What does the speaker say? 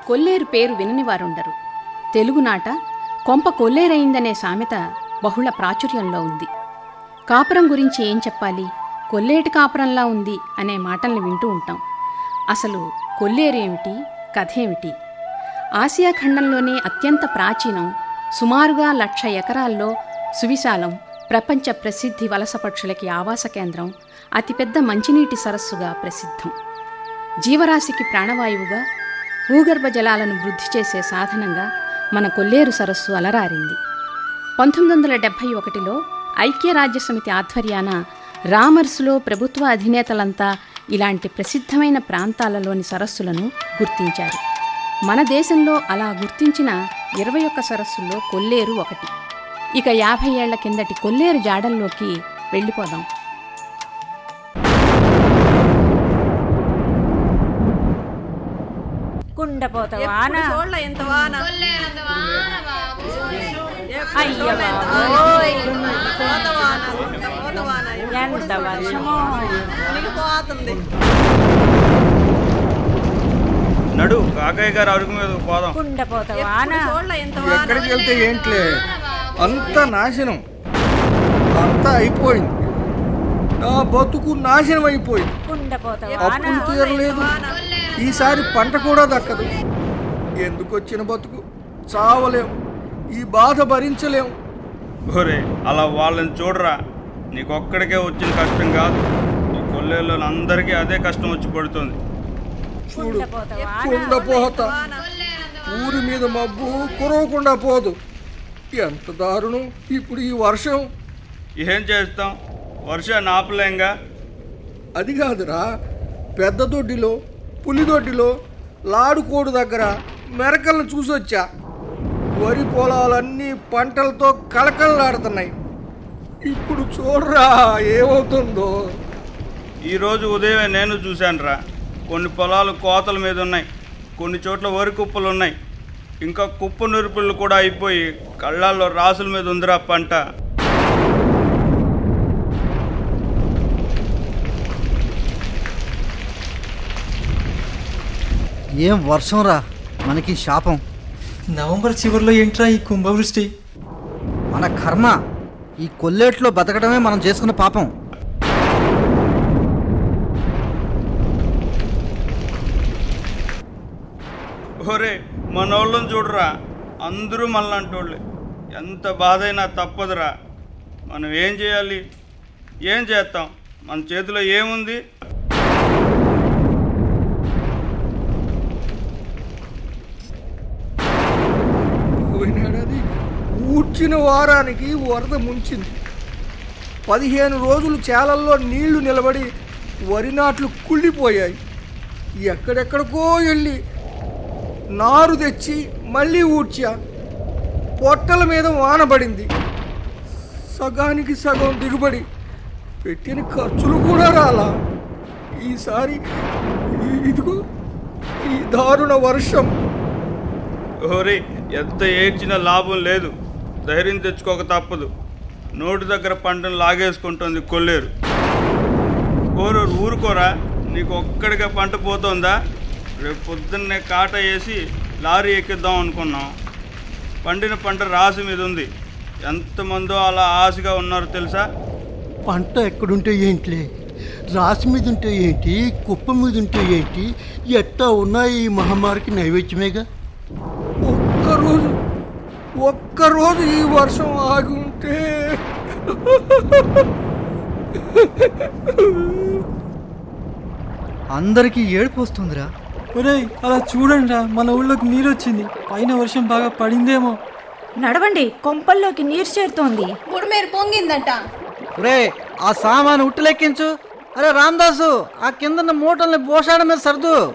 కొల్లేరు పేరు వినని వారుండరు తెలుగునాట కొంప కొల్లేరైందనే సామెత బహుళ ప్రాచుర్యంలో ఉంది కాపురం గురించి ఏం చెప్పాలి కొల్లేటి కాపురంలా ఉంది అనే మాటల్ని వింటూ ఉంటాం అసలు కొల్లేరు ఏమిటి కథ ఏమిటి ఆసియా ఖండంలోనే అత్యంత ప్రాచీనం సుమారుగా లక్ష ఎకరాల్లో సువిశాలం ప్రపంచ ప్రసిద్ధి వలస పక్షులకి ఆవాస కేంద్రం అతిపెద్ద మంచినీటి సరస్సుగా ప్రసిద్ధం జీవరాశికి ప్రాణవాయువుగా భూగర్భ జలాలను వృద్ధి చేసే సాధనంగా మన కొల్లేరు సరస్సు అలరారింది పంతొమ్మిది వందల డెబ్భై ఒకటిలో ఐక్యరాజ్య సమితి ఆధ్వర్యాన రామర్స్లో ప్రభుత్వ అధినేతలంతా ఇలాంటి ప్రసిద్ధమైన ప్రాంతాలలోని సరస్సులను గుర్తించారు మన దేశంలో అలా గుర్తించిన ఇరవై ఒక్క సరస్సుల్లో కొల్లేరు ఒకటి ఇక యాభై ఏళ్ల కిందటి కొల్లేరు జాడల్లోకి వెళ్ళిపోదాం కుండపోత వాన చూడల ఎంత వాన అయ్య బాబోయ్. పోత వాన పోత వాన ఎంత వర్షమో మునిగిపోతుంది నడు కాకయ్య గారు అరుగు మీద పోదాం కుండపోత వాన చూడల ఎంత వాన ఎక్కడికి వెళ్తే ఏంట్లే అంత నాశనం అంతా అయిపోయింది నా బతుకు నాశనం అయిపోయింది కుండపోత వాన అప్పులు తీరలేదు ఈసారి పంట కూడా దక్కదు ఎందుకు వచ్చిన బతుకు చావలేం ఈ బాధ భరించలేం ఒరే అలా వాళ్ళని చూడరా నీకొక్కడికే వచ్చిన కష్టం కాదు ఈ కొల్లేళ్ళలో అందరికీ అదే కష్టం వచ్చి పడుతుంది చూడు కుండపోత వాన కుండపోత ఊరి మీద మబ్బు కురవకుండా పోదు ఎంత దారుణం ఇప్పుడు ఈ వర్షం ఏం చేస్తాం వర్షాన్ని ఆపలేంగా అది కాదురా పెద్ద దొడ్డిలో పులి దొడ్డిలో లాడుకోడు దగ్గర మెరకలను చూసొచ్చా వరి పొలాలన్నీ పంటలతో కళకళలాడుతున్నాయి ఇప్పుడు చూడరా ఏమవుతుందో ఈరోజు ఉదయమే నేను చూశానురా కొన్ని పొలాలు కోతల మీద ఉన్నాయి కొన్ని చోట్ల వరి కుప్పలు ఉన్నాయి ఇంకా కుప్ప నురుపులు కూడా అయిపోయి కళ్ళాల్లో రాసుల మీద ఉందిరా పంట ఏం వర్షం రా మనకి శాపం నవంబర్ చివరిలో ఏంట్రా ఈ కుంభవృష్టి మన కర్మ ఈ కొల్లేట్లో బతకడమే మనం చేసుకున్న పాపం ఒరే మనోళ్ళని చూడరా అందరూ మళ్ళంటోళ్ళే ఎంత బాధైనా తప్పదురా మనం ఏం చేయాలి ఏం చేస్తాం మన చేతిలో ఏముంది పోయినాడది ఊడ్చిన వారానికి వరద ముంచింది పదిహేను రోజులు చేలల్లో నీళ్లు నిలబడి వరి నాట్లు కుళ్ళిపోయాయి ఎక్కడెక్కడికో వెళ్ళి నారు తెచ్చి మళ్ళీ ఊడ్చా పొట్టల మీద వాన పడింది సగానికి సగం దిగుబడి పెట్టిన ఖర్చులు కూడా రాలా ఈసారి ఈ- ఇదిగో ఈ దారుణ వర్షం ఓరే ఎంత ఏడ్చినా లాభం లేదు ధైర్యం తెచ్చుకోక తప్పదు నోటి దగ్గర పంటను లాగేసుకుంటుంది కొల్లేరు ఓరు ఊరుకోరా నీకు ఒక్కడిగా పంట పోతుందా రేపు పొద్దున్నే కాట వేసి లారీ ఎక్కిద్దాం అనుకున్నాం పండిన పంట రాసి మీద ఉంది ఎంతమందో అలా ఆశగా ఉన్నారో తెలుసా పంట ఎక్కడుంటే ఏంటిలే రాసి మీద ఉంటే ఏంటి కుప్ప మీద ఉంటే ఏంటి ఎట్టా ఉన్నా ఈ మహమ్మారికి నైవేద్యమేగా ఒక్కరోజు ఒక్కరోజు ఈ వర్షం ఆగి ఉంటే అందరికీ ఏడుపు వస్తుందిరా ఒరేయ్ అలా చూడండి రా మన ఊళ్ళోకి నీరు వచ్చింది పైన వర్షం బాగా పడిందేమో నడవండి కొంపల్లోకి నీరు చేరుతోంది బుడమేరు పొంగిందట రే ఆ సామాను ఉట్టులెక్కించు అరే రామదాసు ఆ కిందన్న మూటల్ని బోషాడ మీద సర్దు